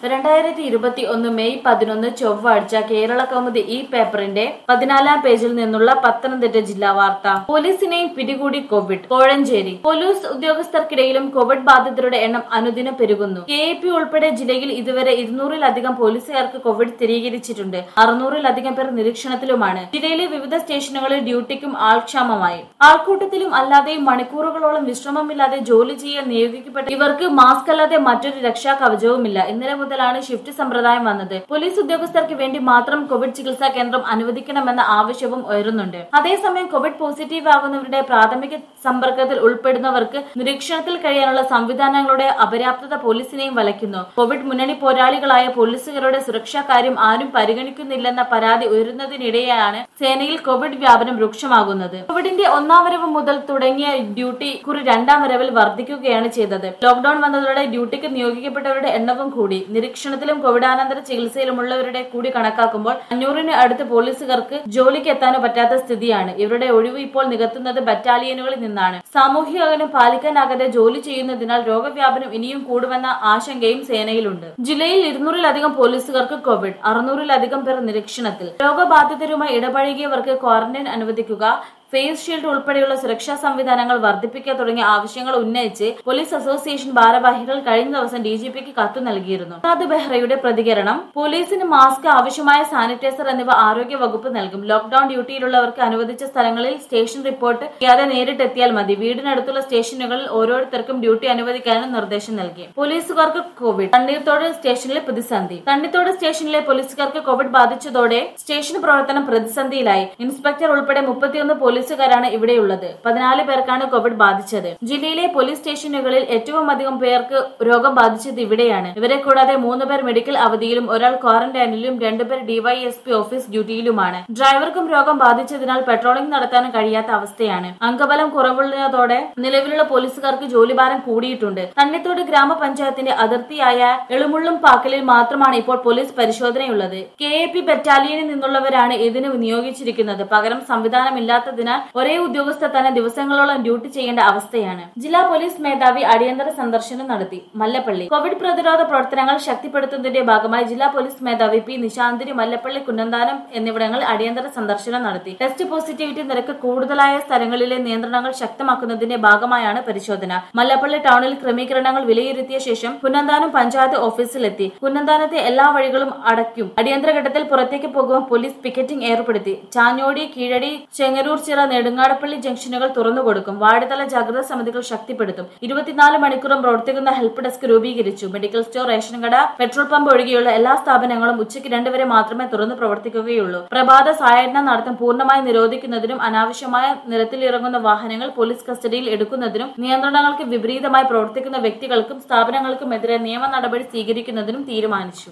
രണ്ടായിരത്തി ഇരുപത്തി ഒന്ന് മെയ് പതിനൊന്ന് ചൊവ്വാഴ്ച കേരള കൗമുദി ഈ പേപ്പറിന്റെ പതിനാലാം പേജിൽ നിന്നുള്ള പത്തനംതിട്ട ജില്ലാ വാർത്ത പോലീസിനെയും പിടികൂടി കോവിഡ് കോഴഞ്ചേരി പോലീസ് ഉദ്യോഗസ്ഥർക്കിടയിലും കോവിഡ് ബാധിതരുടെ എണ്ണം അനുദിനം പെരുകുന്നു കെ എ പി ഉൾപ്പെടെ ജില്ലയിൽ ഇതുവരെ ഇരുന്നൂറിലധികം പോലീസുകാർക്ക് കോവിഡ് സ്ഥിരീകരിച്ചിട്ടുണ്ട് അറുന്നൂറിലധികം പേർ നിരീക്ഷണത്തിലുമാണ് ജില്ലയിലെ വിവിധ സ്റ്റേഷനുകളിൽ ഡ്യൂട്ടിക്കും ആൾക്ഷാമമായി ആൾക്കൂട്ടത്തിലും അല്ലാതെയും മണിക്കൂറുകളോളം വിശ്രമമില്ലാതെ ജോലി ചെയ്യാൻ നിയോഗിക്കപ്പെട്ട ഇവർക്ക് മാസ്ക് അല്ലാതെ മറ്റൊരു രക്ഷാ കവചവുമില്ല ഇന്നലെ മുതലാണ് ഷിഫ്റ്റ് സമ്പ്രദായം വന്നത് പോലീസ് ഉദ്യോഗസ്ഥർക്ക് വേണ്ടി മാത്രം കോവിഡ് ചികിത്സാ കേന്ദ്രം അനുവദിക്കണമെന്ന ആവശ്യവും ഉയരുന്നുണ്ട് അതേസമയം കോവിഡ് പോസിറ്റീവ് ആകുന്നവരുടെ പ്രാഥമിക സമ്പർക്കത്തിൽ ഉൾപ്പെടുന്നവർക്ക് നിരീക്ഷണത്തിൽ കഴിയാനുള്ള സംവിധാനങ്ങളുടെ അപര്യാപ്തത പോലീസിനെയും വലയ്ക്കുന്നു കോവിഡ് മുന്നണി പോരാളികളായ പോലീസുകാരുടെ സുരക്ഷാ കാര്യം ആരും പരിഗണിക്കുന്നില്ലെന്ന പരാതി ഉയരുന്നതിനിടെയാണ് സേനയിൽ കോവിഡ് വ്യാപനം രൂക്ഷമാകുന്നത് കോവിഡിന്റെ ഒന്നാം വരവ് മുതൽ തുടങ്ങിയ ഡ്യൂട്ടി കുറി രണ്ടാം വരവിൽ വർദ്ധിക്കുകയാണ് ചെയ്തത് ലോക്ഡൌൺ വന്നതോടെ ഡ്യൂട്ടിക്ക് നിയോഗിക്കപ്പെട്ടവരുടെ എണ്ണവും കൂടി നിരീക്ഷണത്തിലും കോവിഡാനന്തര ചികിത്സയിലുമുള്ളവരുടെ കൂടി കണക്കാക്കുമ്പോൾ അഞ്ഞൂറിന് അടുത്ത് പോലീസുകാർക്ക് ജോലിക്ക് എത്താനോ പറ്റാത്ത സ്ഥിതിയാണ് ഇവരുടെ ഒഴിവ് ഇപ്പോൾ നികത്തുന്നത് ബറ്റാലിയനുകളിൽ നിന്നാണ് സാമൂഹിക അകലം പാലിക്കാനാകാതെ ജോലി ചെയ്യുന്നതിനാൽ രോഗവ്യാപനം ഇനിയും കൂടുമെന്ന ആശങ്കയും സേനയിലുണ്ട് ജില്ലയിൽ ഇരുന്നൂറിലധികം പോലീസുകാർക്ക് കോവിഡ് അറുന്നൂറിലധികം പേർ നിരീക്ഷണത്തിൽ രോഗബാധിതരുമായി ഇടപഴകിയവർക്ക് ക്വാറന്റൈൻ അനുവദിക്കുക ഫേസ് ഷീൽഡ് ഉൾപ്പെടെയുള്ള സുരക്ഷാ സംവിധാനങ്ങൾ വർദ്ധിപ്പിക്കുക തുടങ്ങിയ ആവശ്യങ്ങൾ ഉന്നയിച്ച് പോലീസ് അസോസിയേഷൻ ഭാരവാഹികൾ കഴിഞ്ഞ ദിവസം ഡി ജി പിക്ക് കത്ത് നൽകിയിരുന്നു മുറാദ് ബെഹ്റയുടെ പ്രതികരണം പോലീസിന് മാസ്ക് ആവശ്യമായ സാനിറ്റൈസർ എന്നിവ ആരോഗ്യ വകുപ്പ് നൽകും ലോക്ഡൌൺ ഡ്യൂട്ടിയിലുള്ളവർക്ക് അനുവദിച്ച സ്ഥലങ്ങളിൽ സ്റ്റേഷൻ റിപ്പോർട്ട് ചെയ്യാതെ നേരിട്ടെത്തിയാൽ മതി വീടിനടുത്തുള്ള സ്റ്റേഷനുകളിൽ ഓരോരുത്തർക്കും ഡ്യൂട്ടി അനുവദിക്കാനും നിർദ്ദേശം നൽകി പോലീസുകാർക്ക് കോവിഡ് തണ്ണീർത്തോട് സ്റ്റേഷനിലെ പ്രതിസന്ധി തണ്ണിത്തോട് സ്റ്റേഷനിലെ പോലീസുകാർക്ക് കോവിഡ് ബാധിച്ചതോടെ സ്റ്റേഷൻ പ്രവർത്തനം പ്രതിസന്ധിയിലായി ഇൻസ്പെക്ടർ ഉൾപ്പെടെ മുപ്പത്തിയൊന്ന് പോലീസുകാരാണ് ഇവിടെയുള്ളത് പതിനാല് പേർക്കാണ് കോവിഡ് ബാധിച്ചത് ജില്ലയിലെ പോലീസ് സ്റ്റേഷനുകളിൽ ഏറ്റവും അധികം പേർക്ക് രോഗം ബാധിച്ചത് ഇവിടെയാണ് ഇവരെ കൂടാതെ മൂന്ന് പേർ മെഡിക്കൽ അവധിയിലും ഒരാൾ ക്വാറന്റൈനിലും രണ്ടുപേർ ഡിവൈഎസ്പി ഓഫീസ് ഡ്യൂട്ടിയിലുമാണ് ഡ്രൈവർക്കും രോഗം ബാധിച്ചതിനാൽ പെട്രോളിംഗ് നടത്താൻ കഴിയാത്ത അവസ്ഥയാണ് അംഗബലം കുറവുള്ളതോടെ നിലവിലുള്ള പോലീസുകാർക്ക് ജോലിഭാരം കൂടിയിട്ടുണ്ട് തണ്ണിത്തോട് ഗ്രാമപഞ്ചായത്തിന്റെ അതിർത്തിയായ എളുമുള്ളും പാക്കലിൽ മാത്രമാണ് ഇപ്പോൾ പോലീസ് പരിശോധനയുള്ളത് കെ എ പി ബറ്റാലിയനിൽ നിന്നുള്ളവരാണ് ഇതിന് നിയോഗിച്ചിരിക്കുന്നത് പകരം സംവിധാനമില്ലാത്തതിനാൽ ഒരേ ഉദ്യോഗസ്ഥർ തന്നെ ദിവസങ്ങളോളം ഡ്യൂട്ടി ചെയ്യേണ്ട അവസ്ഥയാണ് ജില്ലാ പോലീസ് മേധാവി അടിയന്തര സന്ദർശനം നടത്തി മല്ലപ്പള്ളി കോവിഡ് പ്രതിരോധ പ്രവർത്തനങ്ങൾ ശക്തിപ്പെടുത്തുന്നതിന്റെ ഭാഗമായി ജില്ലാ പോലീസ് മേധാവി പി നിശാന്തിരി മല്ലപ്പള്ളി കുന്നന്താനം എന്നിവിടങ്ങളിൽ അടിയന്തര സന്ദർശനം നടത്തി ടെസ്റ്റ് പോസിറ്റിവിറ്റി നിരക്ക് കൂടുതലായ സ്ഥലങ്ങളിലെ നിയന്ത്രണങ്ങൾ ശക്തമാക്കുന്നതിന്റെ ഭാഗമായാണ് പരിശോധന മല്ലപ്പള്ളി ടൗണിൽ ക്രമീകരണങ്ങൾ വിലയിരുത്തിയ ശേഷം കുന്നന്താനം പഞ്ചായത്ത് ഓഫീസിലെത്തി കുന്നന്താനത്തെ എല്ലാ വഴികളും അടയ്ക്കും അടിയന്തര ഘട്ടത്തിൽ പുറത്തേക്ക് പോകുവാൻ പോലീസ് പിക്കറ്റിംഗ് ഏർപ്പെടുത്തി ചാഞ്ഞോടി കീഴടി ചെങ്ങരൂർ ചിറ നെടുങ്ങാടപ്പള്ളി ജംഗ്ഷനുകൾ തുറന്നുകൊടുക്കും വാർഡുതല ജാഗ്രതാ സമിതികൾ ശക്തിപ്പെടുത്തും ഇരുപത്തിനാല് മണിക്കൂറും പ്രവർത്തിക്കുന്ന ഹെൽപ്പ് ഡെസ്ക് രൂപീകരിച്ചു മെഡിക്കൽ സ്റ്റോർ റേഷൻ കട പെട്രോൾ പമ്പ് ഒഴികെയുള്ള എല്ലാ സ്ഥാപനങ്ങളും ഉച്ചയ്ക്ക് രണ്ടുവരെ മാത്രമേ തുറന്നു പ്രവർത്തിക്കുകയുള്ളൂ പ്രഭാത സായധന നടത്തം പൂർണ്ണമായി നിരോധിക്കുന്നതിനും അനാവശ്യമായ നിരത്തിലിറങ്ങുന്ന വാഹനങ്ങൾ പോലീസ് കസ്റ്റഡിയിൽ എടുക്കുന്നതിനും നിയന്ത്രണങ്ങൾക്ക് വിപരീതമായി പ്രവർത്തിക്കുന്ന വ്യക്തികൾക്കും സ്ഥാപനങ്ങൾക്കുമെതിരെ നിയമ നടപടി സ്വീകരിക്കുന്നതിനും തീരുമാനിച്ചു